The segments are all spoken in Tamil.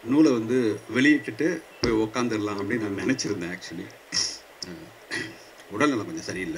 நூலை வந்து வெளியிட்டுட்டு போய் உக்காந்துடலாம் அப்படின்னு நான் நினச்சிருந்தேன் ஆக்சுவலி உடல்நலம் கொஞ்சம் சரியில்லை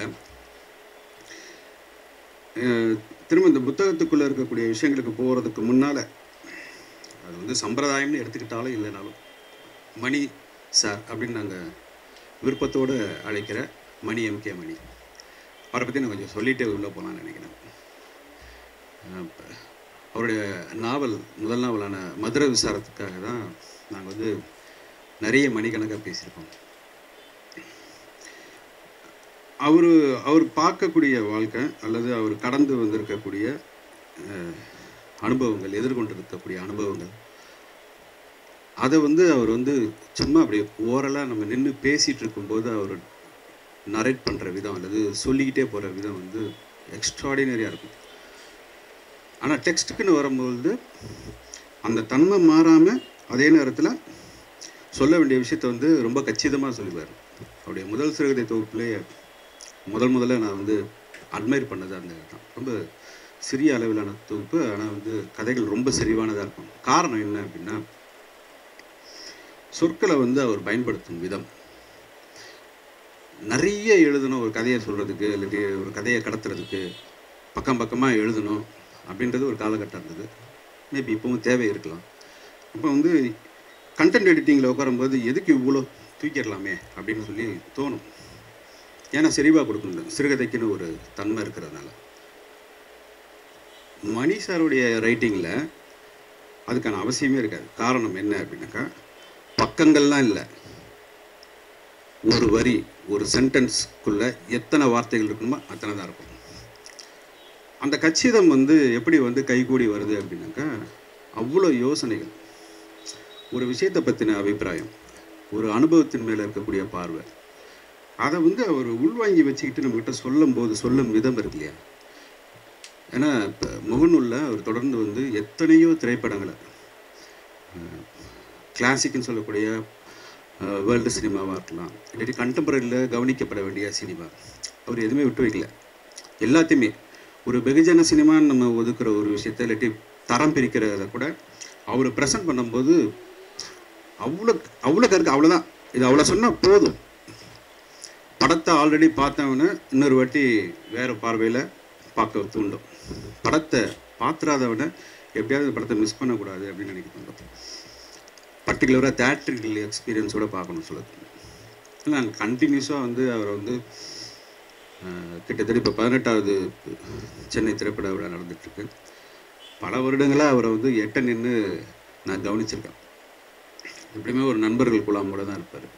அஹ், திரும்ப இந்த புத்தகத்துக்குள்ளே இருக்கக்கூடிய விஷயங்களுக்கு போகிறதுக்கு முன்னால் அது வந்து சம்பிரதாயம்னு எடுத்துக்கிட்டாலும் இல்லைனாலும் மணி சார் அப்படின்னு நாங்கள் விருப்பத்தோடு அழைக்கிற மணி எம்கே மணி அவரை பற்றி நான் கொஞ்சம் சொல்லிட்டே உள்ளே போகலான்னு நினைக்கிறேன் அஹ் இப்ப அவருடைய நாவல் முதல் நாவலான மதுரை விசாரத்துக்காக தான் நாங்கள் வந்து நிறைய மணிக்கணக்காக பேசியிருக்கோம் அவர் அவர் பார்க்கக்கூடிய வாழ்க்கை அல்லது அவர் கடந்து வந்திருக்கக்கூடிய அஹ், அனுபவங்கள் எதிர்கொண்டிருக்கக்கூடிய அனுபவங்கள் அதை வந்து அவர் வந்து சும்மா அப்படியே ஓரலாக நம்ம நின்று பேசிகிட்டு இருக்கும்போது அவர் நரேட் பண்ணுற விதம் அல்லது சொல்லிக்கிட்டே போகிற விதம் வந்து எக்ஸ்ட்ராடினரியாக இருக்கும் ஆனால் டெக்ஸ்ட்டுக்குன்னு வரும்பொழுது அந்த தன்மை மாறாமல் அதே நேரத்தில் சொல்ல வேண்டிய விஷயத்த வந்து ரொம்ப கச்சிதமாக சொல்லுவார் அவருடைய முதல் சிறுகதை தொகுப்புலேயே முதல் முதல்ல நான் வந்து அட்மையர் பண்ணது அந்த தான் ரொம்ப சிறிய அளவிலான தொகுப்பு ஆனால் வந்து கதைகள் ரொம்ப செறிவானதாக இருக்கும் காரணம் என்ன அப்படின்னா சொற்களை வந்து அவர் பயன்படுத்தும் விதம் நிறைய எழுதணும் ஒரு கதையை சொல்கிறதுக்கு இல்லாட்டி ஒரு கதையை கடத்துறதுக்கு பக்கம் பக்கமாக எழுதணும் அப்படின்றது ஒரு காலகட்டம் இருந்தது மேபி இப்போவும் தேவை இருக்கலாம் அப்போ வந்து கண்டென்ட் எடிட்டிங்கில் உட்காரும்போது எதுக்கு இவ்வளோ தூக்கிடலாமே அப்படின்னு சொல்லி தோணும் ஏன்னா செறிவாக கொடுக்கணும் சிறுகதைக்குன்னு ஒரு தன்மை இருக்கிறதுனால மணி சாருடைய ரைட்டிங்கில் அதுக்கான அவசியமே இருக்காது காரணம் என்ன அப்படின்னாக்கா பக்கங்கள்லாம் இல்லை ஒரு வரி ஒரு சென்டென்ஸ்க்குள்ள எத்தனை வார்த்தைகள் இருக்கணுமோ அத்தனை தான் இருக்கும் அந்த கச்சிதம் வந்து எப்படி வந்து கைகூடி வருது அப்படின்னாக்கா அவ்வளோ யோசனைகள் ஒரு விஷயத்தை பற்றின அபிப்பிராயம் ஒரு அனுபவத்தின் மேலே இருக்கக்கூடிய பார்வை அதை வந்து அவர் உள்வாங்கி வச்சுக்கிட்டு நம்மக்கிட்ட சொல்லும்போது சொல்லும் விதம் இருக்கு இல்லையா ஏன்னா இப்போ முகநூலில் அவர் தொடர்ந்து வந்து எத்தனையோ திரைப்படங்களை கிளாசிக்னு சொல்லக்கூடிய வேர்ல்டு சினிமாவாக இருக்கலாம் இல்லாட்டி கண்டெம்பரரியில் கவனிக்கப்பட வேண்டிய சினிமா அவர் எதுவுமே விட்டு வைக்கல எல்லாத்தையுமே ஒரு வெகுஜன சினிமான்னு நம்ம ஒதுக்குற ஒரு விஷயத்த இல்லாட்டி தரம் பிரிக்கிறத கூட அவர் ப்ரெசென்ட் பண்ணும்போது அவ்வளோ அவ்வளோ கருக்கு அவ்வளோதான் இது அவ்வளோ சொன்னால் போதும் படத்தை ஆல்ரெடி பார்த்தவன இன்னொரு வாட்டி வேறு பார்வையில் பார்க்க தூண்டும் படத்தை பார்த்துறாதவனை எப்படியாவது இந்த படத்தை மிஸ் பண்ணக்கூடாது அப்படின்னு நினைக்க தூண்டும் பர்டிகுலராக தேட்ரிக்கல் எக்ஸ்பீரியன்ஸோட பார்க்கணும் சொல்லுது நாங்கள் கண்டினியூஸாக வந்து அவரை வந்து அஹ், கிட்டத்தட்ட இப்போ பதினெட்டாவது சென்னை திரைப்பட விழா நடந்துட்டுருக்கு பல வருடங்களாக அவரை வந்து எட்ட நின்று நான் கவனிச்சிருக்கேன் எப்படியுமே ஒரு நண்பர்கள் குழாம் கூட தான் இருப்பார்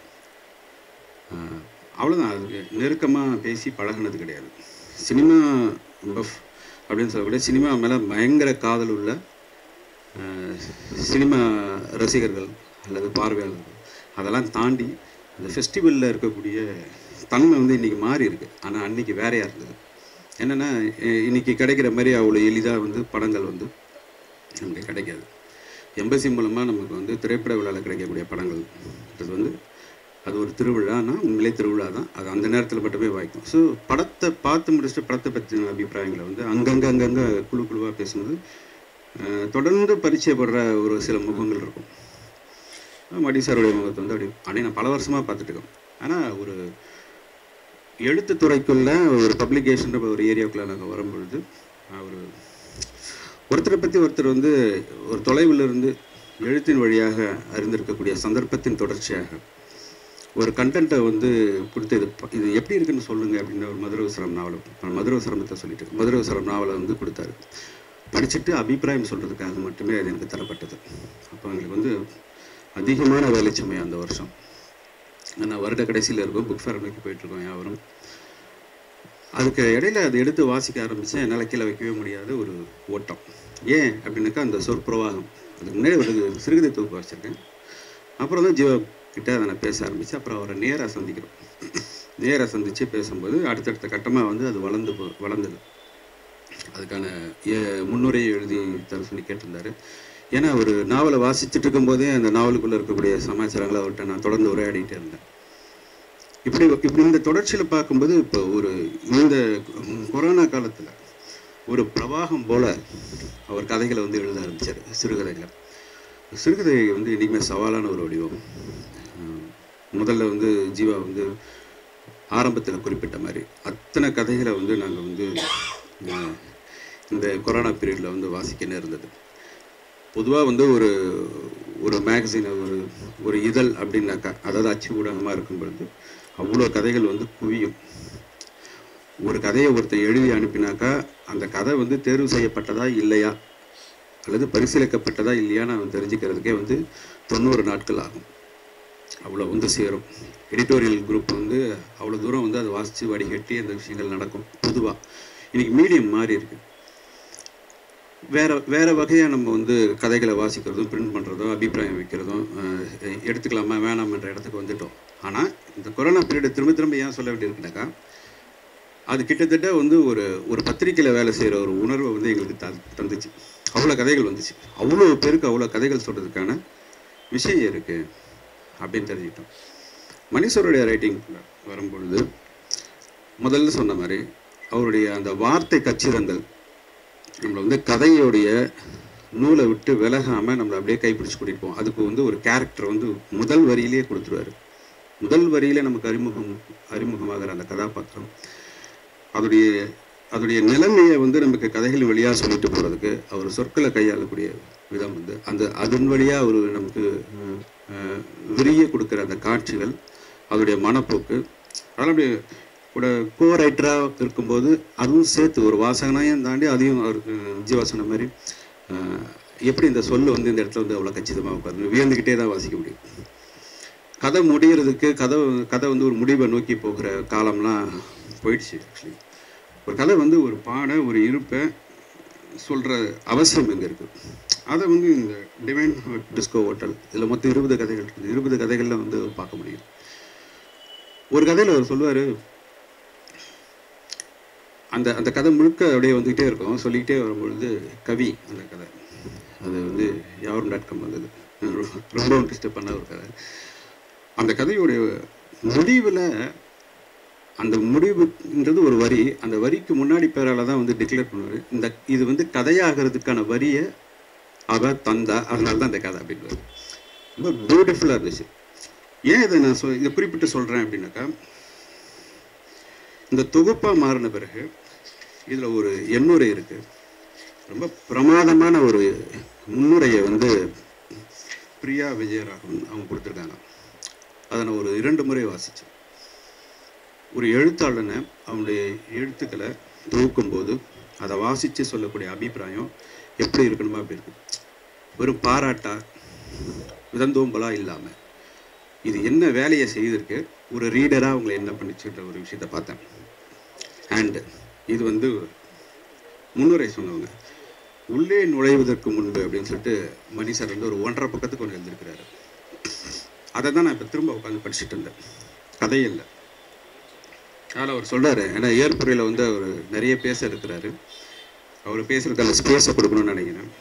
அவ்வளோதான் அது நெருக்கமாக பேசி பழகுனது கிடையாது சினிமா பஃப் அப்படின்னு சொல்லக்கூடிய சினிமா மேலே பயங்கர காதல் உள்ள அஹ், சினிமா ரசிகர்கள் அல்லது பார்வையாளர்கள் அதெல்லாம் தாண்டி அந்த ஃபெஸ்டிவலில் இருக்கக்கூடிய தன்மை வந்து இன்றைக்கி மாறி இருக்கு ஆனால் அன்னைக்கு வேறையாக இருந்தது என்னென்னா இன்னைக்கு கிடைக்கிற மாதிரி அவ்வளோ எளிதாக வந்து படங்கள் வந்து நமக்கு கிடைக்காது எம்பசி மூலமாக நமக்கு வந்து திரைப்பட விழாவில் கிடைக்கக்கூடிய படங்கள் அது வந்து அது ஒரு திருவிழானா உண்மையிலே திருவிழா தான் அது அந்த நேரத்தில் மட்டுமே வாய்க்கும் ஸோ படத்தை பார்த்து முடிச்சுட்டு படத்தை பற்றின அபிப்பிராயங்களை வந்து அங்கங்கே அங்கங்கே குழு குழுவாக பேசும்போது அஹ், தொடர்ந்து பரிச்சயப்படுற ஒரு சில முகங்கள் இருக்கும் அஹ் மடி சாருடைய முகத்தை வந்து அப்படி அப்படியே நான் பல வருஷமாக பார்த்துட்டு இருக்கேன் ஆனால் ஒரு எழுத்துத்துறைக்குள்ள ஒரு பப்ளிகேஷன் ஒரு ஏரியாவுக்குள்ள நாங்கள் வரும்பொழுது அவர் ஒருத்தரை பற்றி ஒருத்தர் வந்து ஒரு தொலைவில் இருந்து எழுத்தின் வழியாக அறிந்திருக்கக்கூடிய சந்தர்ப்பத்தின் தொடர்ச்சியாக ஒரு கண்டென்ட்டை வந்து கொடுத்து இது ப- இது எப்படி இருக்குன்னு சொல்லுங்க அப்படின்னு ஒரு மதுரவசரம் நாவல் மதுரவசரமத்தை சொல்லிட்டு மதுரவசரம் நாவலை வந்து கொடுத்தாரு படிச்சுட்டு அபிப்பிராயம் சொல்கிறதுக்காக மட்டுமே அது எனக்கு தரப்பட்டது அப்போ எங்களுக்கு வந்து அதிகமான வேலை சுமை அந்த வருஷம் நான் வருட கடைசியில் இருக்கும் புக் ஃபேர் அன்னைக்கு போயிட்டுருக்கோம் யாவரும் அதுக்கு இடையில அதை எடுத்து வாசிக்க ஆரம்பித்தேன் என்னால் கீழே வைக்கவே முடியாத ஒரு ஓட்டம் ஏன் அப்படின்னாக்கா அந்த சொற்பிரவாகம் அதுக்கு முன்னாடி ஒரு சிறுகதை தொகுப்பு வச்சுருக்கேன் அப்புறம் தான் ஜீவா கிட்ட அதை நான் பேச ஆரம்பித்தேன் அப்புறம் அவரை நேராக சந்திக்கிறோம் நேராக சந்தித்து பேசும்போது அடுத்தடுத்த கட்டமாக வந்து அது வளர்ந்து போ வளர்ந்தது அதுக்கான ஏ- முன்னுரையை எழுதி தர சொல்லி கேட்டிருந்தாரு ஏன்னா ஒரு நாவலை வாசிச்சுட்டு இருக்கும்போதே அந்த நாவலுக்குள்ளே இருக்கக்கூடிய சமாச்சாரங்களை அவர்கிட்ட நான் தொடர்ந்து உரையாடிட்டே இருந்தேன் இப்படி இப்படி இந்த தொடர்ச்சியில் பார்க்கும்போது இப்போ ஒரு இந்த கொரோனா காலத்தில் ஒரு பிரவாகம் போல அவர் கதைகளை வந்து எழுத ஆரம்பிச்சார் சிறுகதைகளை சிறுகதை வந்து என்றைக்குமே சவாலான ஒரு வடிவம் அஹ் முதல்ல வந்து ஜீவா வந்து ஆரம்பத்தில் குறிப்பிட்ட மாதிரி அத்தனை கதைகளை வந்து நாங்கள் வந்து அஹ், இந்த கொரோனா பீரியடில் வந்து வாசிக்க நேர்ந்தது பொதுவாக வந்து ஒரு ஒரு மேகசின் ஒரு ஒரு இதழ் அப்படின்னாக்கா அதாவது அச்சு ஊடகமாக இருக்கும் பொழுது அவ்வளோ கதைகள் வந்து குவியும் ஒரு கதையை ஒருத்தர் எழுதி அனுப்பினாக்கா அந்த கதை வந்து தேர்வு செய்யப்பட்டதா இல்லையா அல்லது பரிசீலிக்கப்பட்டதா இல்லையான்னு அவன் தெரிஞ்சுக்கிறதுக்கே வந்து தொண்ணூறு நாட்கள் ஆகும் அவ்வளோ வந்து சேரும் எடிட்டோரியல் குரூப் வந்து அவ்வளோ தூரம் வந்து அதை வாசித்து வடிகட்டி அந்த விஷயங்கள் நடக்கும் பொதுவாக இன்னைக்கு மீடியம் மாறி இருக்கு வேற வேற வகையாக நம்ம வந்து கதைகளை வாசிக்கிறதும் பிரிண்ட் பண்ணுறதும் அபிப்பிராயம் வைக்கிறதும் அஹ், எடுத்துக்கலாமா வேணாமன்ற இடத்துக்கு வந்துட்டோம் ஆனால் இந்த கொரோனா பீரியடை திரும்ப திரும்ப ஏன் சொல்ல வேண்டியிருக்குனாக்கா அது கிட்டத்தட்ட வந்து ஒரு ஒரு பத்திரிக்கையில் வேலை செய்கிற ஒரு உணர்வை வந்து எங்களுக்கு த தந்துச்சு அவ்வளோ கதைகள் வந்துச்சு அவ்வளோ பேருக்கு அவ்வளோ கதைகள் சொல்கிறதுக்கான விஷயம் இருக்குது அப்படின்னு தெரிஞ்சுக்கிட்டோம் மணிஷருடைய ரைட்டிங் வரும்பொழுது முதல்ல சொன்ன மாதிரி அவருடைய அந்த வார்த்தை கச்சிதங்கள் நம்மளை வந்து கதையோடைய நூலை விட்டு விலகாமல் நம்மளை அப்படியே கைப்பிடிச்சு கூட்டிட்டு போவோம் அதுக்கு வந்து ஒரு கேரக்டர் வந்து முதல் வரியிலேயே கொடுத்துருவாரு முதல் வரியிலே நமக்கு அறிமுகம் அறிமுகமாகிற அந்த கதாபாத்திரம் அதோடைய அதோடைய நிலைமையை வந்து நமக்கு கதைகள் வழியாக சொல்லிட்டு போகிறதுக்கு அவர் சொற்களை கையாளக்கூடிய விதம் வந்து அந்த அதன் வழியாக அவர் நமக்கு அஹ், அஹ், விரிய கொடுக்குற அந்த காட்சிகள் அதோடைய மனப்போக்கு அதெல்லாம் அப்படியே கூட கோ ரைட்டராக இருக்கும்போது அதுவும் சேர்த்து ஒரு வாசகனையும் தாண்டி அதையும் அவருக்கு ஜீவா சொன்ன மாதிரி அஹ், எப்படி இந்த சொல்லு வந்து இந்த இடத்துல வந்து அவ்வளோ கச்சிதமாக உட்காந்து வியந்துக்கிட்டே தான் வாசிக்க முடியும் கதை முடிகிறதுக்கு கதை கதை வந்து ஒரு முடிவை நோக்கி போகிற காலம்லாம் போயிடுச்சு ஆக்சுவலி ஒரு கதை வந்து ஒரு பாட ஒரு இருப்பை சொல்கிற அவசியம் எங்கே இருக்குது அதை வந்து இந்த டிவைன் டிஸ்கோ ஹோட்டல் இதில் மொத்தம் இருபது கதைகள் இருக்குது இருபது கதைகளில் வந்து பார்க்க முடியும் ஒரு கதையில் அவர் சொல்லுவார் அந்த அந்த கதை முழுக்க அப்படியே வந்துக்கிட்டே இருக்கும் சொல்லிக்கிட்டே வரும்பொழுது கவி அந்த கதை அது வந்து யாரும் டாட் காம் வந்தது ரொம்ப டிஸ்டர்ப் பண்ண ஒரு கதை அந்த கதையுடைய முடிவில் அந்த முடிவுன்றது ஒரு வரி அந்த வரிக்கு முன்னாடி பேரால தான் வந்து டிக்ளேர் பண்ணுவார் இந்த இது வந்து கதையாகிறதுக்கான வரியை அவ தந்தா அதனால தான் இந்த கதை அப்படின்னு ரொம்ப பியூட்டிஃபுல்லாக இருந்துச்சு ஏன் இதை நான் சொல் இதை குறிப்பிட்டு சொல்கிறேன் அப்படின்னாக்கா இந்த தொகுப்பாக மாறின பிறகு இதில் ஒரு எண்ணுரை இருக்குது ரொம்ப பிரமாதமான ஒரு முன்னுரையை வந்து பிரியா விஜயராகவன் அவங்க கொடுத்துருக்காங்க அதை நான் ஒரு இரண்டு முறை வாசித்தேன் ஒரு எழுத்தாளனை அவனுடைய எழுத்துக்களை தொகுக்கும்போது அதை வாசித்து சொல்லக்கூடிய அபிப்பிராயம் எப்படி இருக்கணுமோ அப்படி இருக்கு வெறும் பாராட்டா விதந்தோம்பலா இல்லாமல் இது என்ன வேலையை செய்திருக்கு ஒரு ரீடராக அவங்களை என்ன பண்ணிச்சுன்ற ஒரு விஷயத்த பார்த்தேன் அண்ட் இது வந்து முன்னுரை சொன்னவங்க உள்ளே நுழைவதற்கு முன்பு அப்படின்னு சொல்லிட்டு மணி சார் வந்து ஒரு ஒன்றரை பக்கத்துக்கு ஒன்று எழுதியிருக்கிறாரு அதை தான் நான் இப்போ திரும்ப உட்காந்து படிச்சுட்டு இருந்தேன் கதை இல்லை அதில் அவர் சொல்றாரு ஏன்னா ஏற்புரையில் வந்து அவர் நிறைய பேச இருக்கிறாரு அவர் பேசுறதுக்கான ஸ்பேஸை கொடுக்கணும்னு நினைக்கிறேன்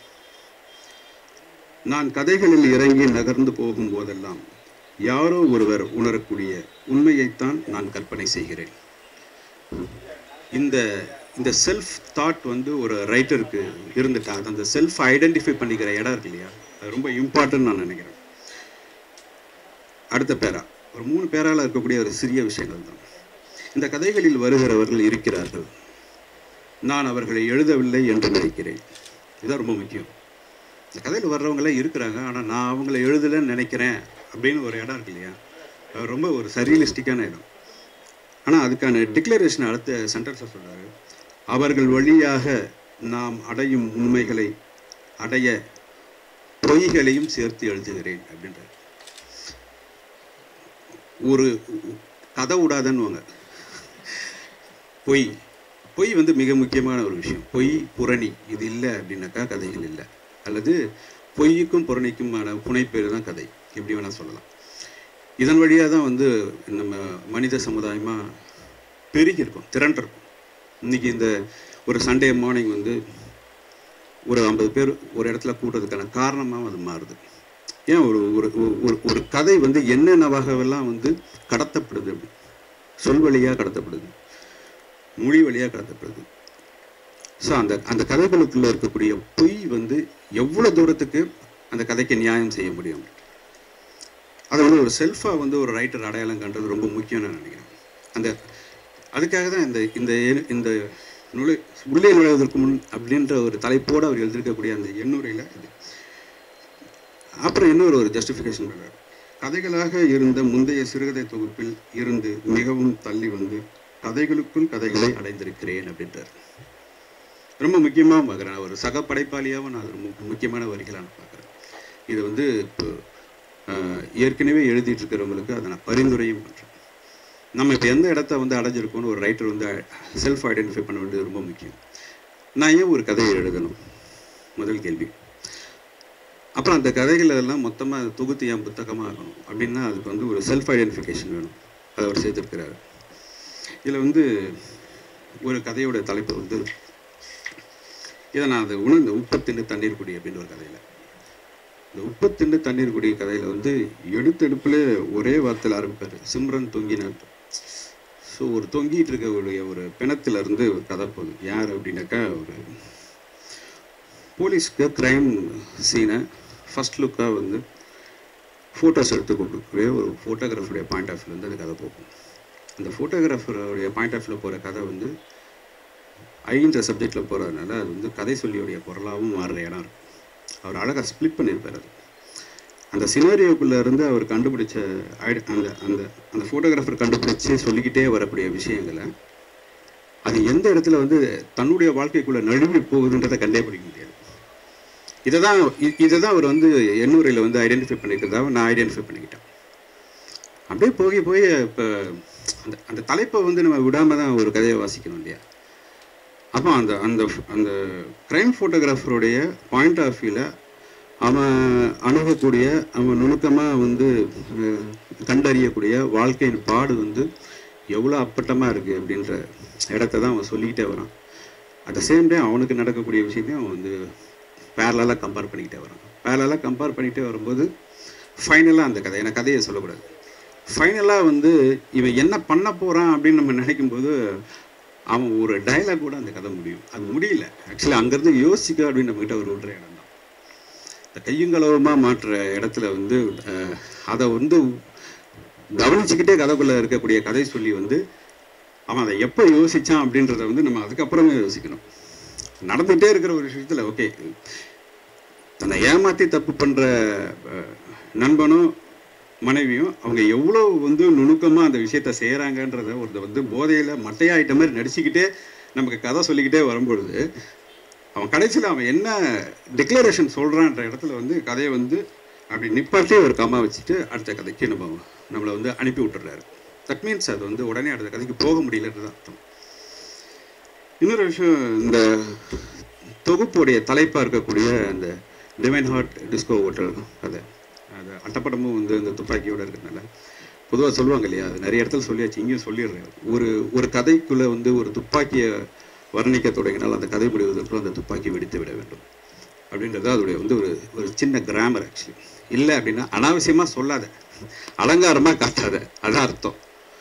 நான் கதைகளில் இறங்கி நகர்ந்து போகும் போதெல்லாம் யாரோ ஒருவர் உணரக்கூடிய உண்மையைத்தான் நான் கற்பனை செய்கிறேன் இந்த இந்த செல்ஃப் தாட் வந்து ஒரு ரைட்டருக்கு இருந்துட்டா அது அந்த செல்ஃப் ஐடென்டிஃபை பண்ணிக்கிற இடம் இருக்கு இல்லையா அது ரொம்ப இம்பார்ட்டன்ட் நான் நினைக்கிறேன் அடுத்த பேரா ஒரு மூணு பேரால இருக்கக்கூடிய ஒரு சிறிய விஷயங்கள் தான் இந்த கதைகளில் வருகிறவர்கள் இருக்கிறார்கள் நான் அவர்களை எழுதவில்லை என்று நினைக்கிறேன் இதுதான் ரொம்ப முக்கியம் இந்த கதையில் வர்றவங்களே இருக்கிறாங்க ஆனால் நான் அவங்கள எழுதலைன்னு நினைக்கிறேன் அப்படின்னு ஒரு இடம் இருக்கு இல்லையா அது ரொம்ப ஒரு சரியலிஸ்டிக்கான இடம் ஆனால் அதுக்கான டிக்ளரேஷன் அடுத்த சென்டென்ஸை சொல்றாரு அவர்கள் வழியாக நாம் அடையும் உண்மைகளை அடைய பொய்களையும் சேர்த்து எழுதுகிறேன் அப்படின்றார் ஒரு கதை விடாதன்னுவாங்க பொய் பொய் வந்து மிக முக்கியமான ஒரு விஷயம் பொய் புரணி இது இல்லை அப்படின்னாக்கா கதைகள் இல்லை அல்லது பொய்யுக்கும் புரணிக்குமான புனைப்பேர் தான் கதை எப்படி வேணால் சொல்லலாம் இதன் வழியாக தான் வந்து நம்ம மனித சமுதாயமாக பெருகியிருக்கும் திரண்டிருக்கும் இன்னைக்கு இந்த ஒரு சண்டே மார்னிங் வந்து ஒரு ஐம்பது பேர் ஒரு இடத்துல கூட்டுறதுக்கான காரணமாக அது மாறுது ஏன் ஒரு ஒரு ஒரு ஒரு கதை வந்து என்னென்னவாகவெல்லாம் வந்து கடத்தப்படுது அப்படி சொல் வழியாக கடத்தப்படுது மொழி வழியாக கடத்தப்படுது ஸோ அந்த அந்த கதைகளுக்குள்ள இருக்கக்கூடிய பொய் வந்து எவ்வளோ தூரத்துக்கு அந்த கதைக்கு நியாயம் செய்ய முடியும் அதை வந்து ஒரு செல்ஃபாக வந்து ஒரு ரைட்டர் அடையாளம் கண்டது ரொம்ப முக்கியம்னு நான் நினைக்கிறேன் அந்த அதுக்காக தான் இந்த இந்த எண்- இந்த நுழை உள்ளே நுழைவதற்கு முன் அப்படின்ற ஒரு தலைப்போடு அவர் எழுதியிருக்கக்கூடிய அந்த எண்ணுரையில் இது அப்புறம் இன்னொரு ஒரு ஜஸ்டிஃபிகேஷன் பண்ணுறாரு கதைகளாக இருந்த முந்தைய சிறுகதை தொகுப்பில் இருந்து மிகவும் தள்ளி வந்து கதைகளுக்குள் கதைகளை அடைந்திருக்கிறேன் அப்படின்றார் ரொம்ப முக்கியமாக பார்க்குறேன் ஒரு சக படைப்பாளியாகவும் நான் அது ரொம்ப முக்கியமான வரிகளாக நான் பார்க்குறேன் இது வந்து இப்போ ஆஹ், ஏற்கனவே எழுதிட்டு இருக்கிறவங்களுக்கு அதை நான் பரிந்துரையும் பண்ணுறேன் நம்ம இப்போ எந்த இடத்த வந்து அடைஞ்சிருக்கோம்னு ஒரு ரைட்டர் வந்து செல்ஃப் ஐடென்டிஃபை பண்ண வேண்டியது ரொம்ப முக்கியம் நான் ஏன் ஒரு கதையை எழுதணும் முதல் கேள்வி அப்புறம் அந்த கதைகள் எல்லாம் மொத்தமாக தொகுத்து என் புத்தகமாக ஆகணும் அப்படின்னா அதுக்கு வந்து ஒரு செல்ஃப் ஐடென்டிஃபிகேஷன் வேணும் அதை அவர் செய்திருக்கிறாரு இதில் வந்து ஒரு கதையோட தலைப்பு வந்து இதை நான் அது உணர்ந்த உப்பத்திண்டு தண்ணீர் குடி அப்படின்னு ஒரு கதையில் இந்த உப்பத்திண்டு தண்ணீர் குடி கதையில் வந்து எடுத்தெடுப்பில் ஒரே வார்த்தையில் ஆரம்பிப்பார் சிம்ரன் தொங்கினார் ஸோ ஒரு தொங்கிட்டு இருக்கக்கூடிய ஒரு பிணத்துல இருந்து ஒரு கதை போகுது யார் அப்படின்னாக்கா ஒரு போலீஸ்க்கு க்ரைம் சீனை ஃபர்ஸ்ட் லுக்காக வந்து ஃபோட்டோஸ் எடுத்து கொடுக்கக்கூடிய ஒரு ஃபோட்டோகிராஃபருடைய பாயிண்ட் ஆஃப் வியூலேருந்து அந்த கதை போகும் அந்த ஃபோட்டோகிராஃபருடைய பாயிண்ட் ஆஃப் வியூவில் போகிற கதை வந்து ஐன்ற சப்ஜெக்டில் போகிறதுனால அது வந்து கதை சொல்லியுடைய பொருளாகவும் மாறுற இடம் இருக்கு அவர் அழகாக ஸ்ப்ளிட் பண்ணியிருப்பார் அது அந்த சினாரியோக்குள்ளே இருந்து அவர் கண்டுபிடிச்ச ஐடி அந்த அந்த அந்த ஃபோட்டோகிராஃபர் கண்டுபிடிச்சு சொல்லிக்கிட்டே வரக்கூடிய விஷயங்களை அது எந்த இடத்துல வந்து தன்னுடைய வாழ்க்கைக்குள்ளே நழுவி போகுதுன்றதை கண்டே பிடிக்க முடியாது இதை தான் இதை தான் அவர் வந்து எண்ணூரில் வந்து ஐடென்டிஃபை பண்ணிக்கிறதாக நான் ஐடென்டிஃபை பண்ணிக்கிட்டேன் அப்படியே போய் போய் இப்போ அந்த அந்த தலைப்பை வந்து நம்ம விடாமல் தான் ஒரு கதையை வாசிக்கணும் இல்லையா அப்போ அந்த அந்த அந்த க்ரைம் ஃபோட்டோகிராஃபருடைய பாயிண்ட் ஆஃப் வியூவில் அவன் அணுகக்கூடிய அவன் நுணுக்கமாக வந்து அஹ், கண்டறியக்கூடிய வாழ்க்கையின் பாடு வந்து எவ்வளோ அப்பட்டமாக இருக்குது அப்படின்ற இடத்த தான் அவன் சொல்லிக்கிட்டே வரான் அட் த சேம் டைம் அவனுக்கு நடக்கக்கூடிய விஷயத்தையும் அவன் வந்து பேரலாக கம்பேர் பண்ணிக்கிட்டே வரான் பேரலாக கம்பேர் பண்ணிக்கிட்டே வரும்போது ஃபைனலாக அந்த கதை எனக்கு கதையை சொல்லக்கூடாது ஃபைனலாக வந்து இவன் என்ன பண்ண போகிறான் அப்படின்னு நம்ம நினைக்கும்போது அவன் ஒரு டயலாக் கூட அந்த கதை முடியும் அது முடியல ஆக்சுவலி அங்கேருந்து யோசிக்க அப்படின்னு நம்மகிட்ட ஒரு விடுற இடம் தான் இந்த கையுங்களவுமாக மாற்றுற இடத்துல வந்து அஹ், அதை வந்து கவனிச்சுக்கிட்டே கதைக்குள்ளே இருக்கக்கூடிய கதை சொல்லி வந்து அவன் அதை எப்போ யோசிச்சான் அப்படின்றத வந்து நம்ம அதுக்கப்புறமே யோசிக்கணும் நடந்துகிட்டே இருக்கிற ஒரு விஷயத்தில் ஓகே தன்னை ஏமாற்றி தப்பு பண்ணுற நண்பனும் மனைவியும் அவங்க எவ்வளோ வந்து நுணுக்கமாக அந்த விஷயத்த செய்கிறாங்கன்றத ஒரு வந்து போதையில் மட்டையாயிட்ட மாதிரி நடிச்சுக்கிட்டே நமக்கு கதை சொல்லிக்கிட்டே வரும்பொழுது அவன் கடைசியில் அவன் என்ன டிக்ளரேஷன் சொல்கிறான்ற இடத்துல வந்து கதையை வந்து அப்படி நிப்பாட்டி ஒரு கம்மா வச்சுட்டு அடுத்த கதைக்கு நம்ம நம்மளை வந்து அனுப்பி விட்டுறாரு தட் மீன்ஸ் அது வந்து உடனே அடுத்த கதைக்கு போக முடியலன்றது அர்த்தம் இன்னொரு விஷயம் இந்த தொகுப்புடைய தலைப்பாக இருக்கக்கூடிய அந்த டிவைன் ஹார்ட் டிஸ்கோ ஹோட்டல் கதை அது அட்டப்படமும் வந்து இந்த துப்பாக்கியோட இருக்கிறதுனால பொதுவாக சொல்லுவாங்க இல்லையா அது நிறைய இடத்துல சொல்லியாச்சு இங்கேயும் சொல்லிடுறேன் ஒரு ஒரு கதைக்குள்ளே வந்து ஒரு துப்பாக்கியை வர்ணிக்க தொடங்கினால் அந்த கதை முடிவதற்குள்ள அந்த துப்பாக்கி வெடித்து விட வேண்டும் அப்படின்றது அதோடைய வந்து ஒரு ஒரு சின்ன கிராமர் ஆக்சுவலி இல்லை அப்படின்னா அனாவசியமாக சொல்லாத அலங்காரமாக காட்டாத அதான் அர்த்தம்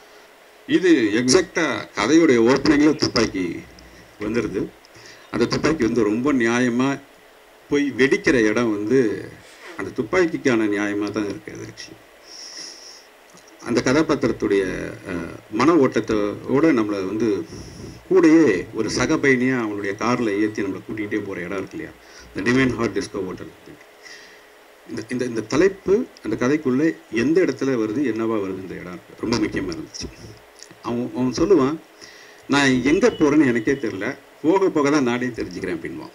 இது எக்ஸாக்டாக கதையுடைய ஓப்பனிங்கில் துப்பாக்கி வந்துடுது அந்த துப்பாக்கி வந்து ரொம்ப நியாயமாக போய் வெடிக்கிற இடம் வந்து அந்த துப்பாக்கிக்கான நியாயமாக தான் இருக்குது ஆக்சுவலி அந்த கதாபாத்திரத்துடைய அஹ், மன ஓட்டத்தோட நம்மளை வந்து கூடயே ஒரு சக பயணியாக அவனுடைய காரில் ஏற்றி நம்மளை கூட்டிகிட்டே போகிற இடம் இருக்கு இல்லையா இந்த டிவைன் ஹார்ட் டிஸ்கோ ஹோட்டல் இந்த இந்த இந்த தலைப்பு அந்த கதைக்குள்ளே எந்த இடத்துல வருது என்னவா வருது இந்த இடம் இருக்கு ரொம்ப முக்கியமாக இருந்துச்சு அவன் அவன் சொல்லுவான் நான் எங்கே போகிறேன்னு எனக்கே தெரில போக போக தான் நானே தெரிஞ்சுக்கிறேன் அப்படின்வான்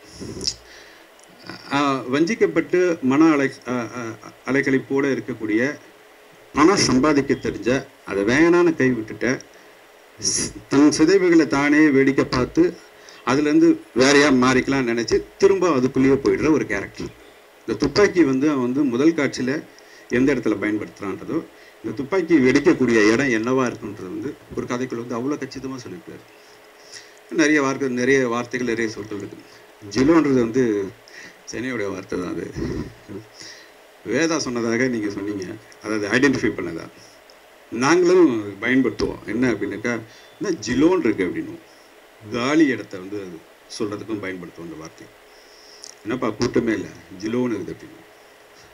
ஆஹ் வஞ்சிக்கப்பட்டு மன அலை ஆஹ் ஆஹ் அலைக்கழிப்போடு இருக்கக்கூடிய பணம் சம்பாதிக்க தெரிஞ்ச அதை வேணான்னு கை விட்டுட்ட ஸ்- தன் சிதைவுகளை தானே வேடிக்கை பார்த்து அதுலேருந்து வேறையா மாறிக்கலாம் நினச்சி திரும்ப அதுக்குள்ளேயே போயிடுற ஒரு கேரக்டர் இந்த துப்பாக்கி வந்து அவன் வந்து முதல் காட்சியில் எந்த இடத்துல பயன்படுத்துகிறான்றதோ இந்த துப்பாக்கி வெடிக்கக்கூடிய இடம் என்னவா இருக்குன்றது வந்து ஒரு கதைக்குள்ள வந்து அவ்வளோ கச்சிதமாக சொல்லியிருக்காரு நிறைய வார்த்தை நிறைய வார்த்தைகள் நிறைய சொற்கள் இருக்குது ஜிலோன்றது வந்து சென்னையுடைய வார்த்தை தான் அது வேதா சொன்னதாக நீங்கள் சொன்னீங்க அதாவது ஐடென்டிஃபை பண்ணதா நாங்களும் பயன்படுத்துவோம் என்ன அப்படின்னாக்கா என்ன ஜிலோன் இருக்கு அப்படின்னும் காலி இடத்த வந்து அது சொல்கிறதுக்கும் பயன்படுத்துவோம் அந்த வார்த்தை என்னப்பா கூட்டமே இல்லை ஜிலோன்னு இருக்குது அப்படின்னு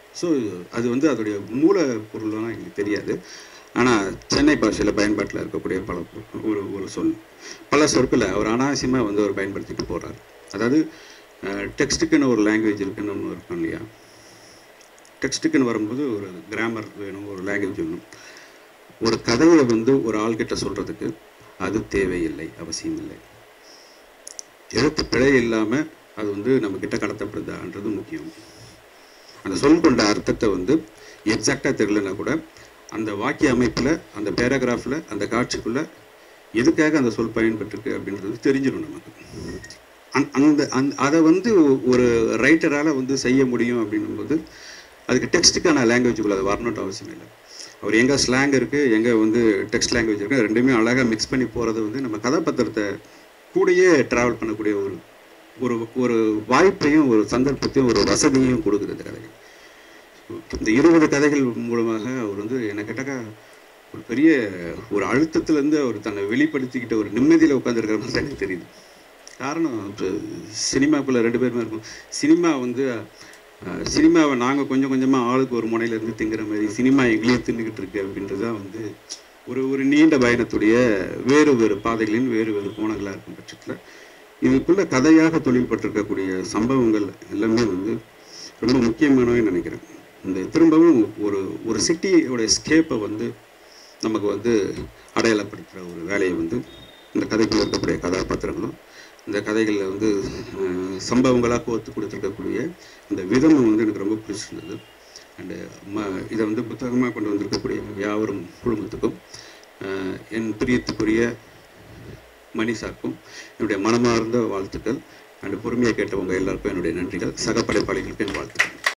ஸோ அது வந்து அதோடைய மூல பொருள்லாம் எங்களுக்கு தெரியாது ஆனால் சென்னை பாஷையில் பயன்பாட்டில் இருக்கக்கூடிய பல பொருள். ஒரு ஒரு சொல் பல சொற்களை அவர் அனாவசியமாக வந்து அவர் பயன்படுத்திட்டு போகிறார் அதாவது டெக்ஸ்ட்டுக்குன்னு ஒரு லாங்குவேஜ் இருக்குன்னு ஒன்று இருக்கும் இல்லையா டெக்ஸ்ட்டுக்குன்னு வரும்போது ஒரு கிராமர் வேணும் ஒரு லாங்குவேஜ் வேணும் ஒரு கதையை வந்து ஒரு ஆள்கிட்ட சொல்கிறதுக்கு அது தேவையில்லை அவசியம் இல்லை எழுத்து பிழை இல்லாமல் அது வந்து நம்ம கிட்ட கடத்தப்படுதான்றது முக்கியம் அந்த சொல் கொண்ட அர்த்தத்தை வந்து எக்ஸாக்டாக தெரியலனா கூட அந்த வாக்கிய அமைப்பில் அந்த பேராகிராஃபில் அந்த காட்சிக்குள்ளே எதுக்காக அந்த சொல் பயன்பட்டிருக்கு அப்படின்றது தெரிஞ்சிடும் நமக்கு அந்- அந்த அந் அதை வந்து ஒரு ரைட்டரால் வந்து செய்ய முடியும் அப்படின்னும்போது அதுக்கு டெக்ஸ்ட்டுக்கான லாங்குவேஜுக்குள்ள அது வரணும்னு அவசியம் இல்லை அவர் எங்கே ஸ்லாங் இருக்குது எங்கே வந்து டெக்ஸ்ட் லாங்குவேஜ் இருக்குது ரெண்டுமே அழகாக மிக்ஸ் பண்ணி போகிறது வந்து நம்ம கதாபாத்திரத்தை கூடயே ட்ராவல் பண்ணக்கூடிய ஒரு ஒரு ஒரு வாய்ப்பையும் ஒரு சந்தர்ப்பத்தையும் ஒரு வசதியையும் கொடுக்குது இந்த கதைகள் இந்த இருபது கதைகள் மூலமாக அவர் வந்து என்ன கேட்டாக்கா ஒரு பெரிய ஒரு அழுத்தத்திலேருந்து அவர் தன்னை வெளிப்படுத்திக்கிட்ட ஒரு நிம்மதியில் உட்காந்துருக்கிற மாதிரி தான் எனக்கு தெரியுது காரணம் இப்போ சினிமாக்குள்ளே ரெண்டு பேருமே இருக்கும் சினிமா வந்து அஹ், சினிமாவை நாங்கள் கொஞ்சம் கொஞ்சமாக ஆளுக்கு ஒரு முனையிலேருந்து திங்குற மாதிரி சினிமா எங்களையும் தின்னுக்கிட்டு இருக்கு அப்படின்றது தான் வந்து ஒரு ஒரு நீண்ட பயணத்துடைய வேறு வேறு பாதைகளின் வேறு வேறு கோணங்களாக இருக்கும் பட்சத்தில் இதுக்குள்ள கதையாக தொழில்பட்டிருக்கக்கூடிய சம்பவங்கள் எல்லாமே வந்து ரொம்ப முக்கியமானவே நினைக்கிறேன் இந்த திரும்பவும் ஒரு ஒரு சிட்டியோட ஸ்கேப்பை வந்து நமக்கு வந்து அடையாளப்படுத்துகிற ஒரு வேலையை வந்து இந்த கதைக்குள்ள இருக்கக்கூடிய கதாபாத்திரங்களும் இந்த கதைகளில் வந்து அஹ், சம்பவங்களாக கோர்த்து கொடுத்துருக்கக்கூடிய இந்த விதமும் வந்து எனக்கு ரொம்ப பிடிச்சிருந்தது அண்டு ம இதை வந்து புத்தகமாக கொண்டு வந்திருக்கக்கூடிய யாவரும் குழுமத்துக்கும் அஹ், என் பிரியத்துக்குரிய மணிசாருக்கும் என்னுடைய மனமார்ந்த வாழ்த்துக்கள் அண்ட் பொறுமையாக கேட்டவங்க எல்லாருக்கும் என்னுடைய நன்றிகள் சக படைப்பாளிகளுக்கு என் வாழ்த்துக்கள்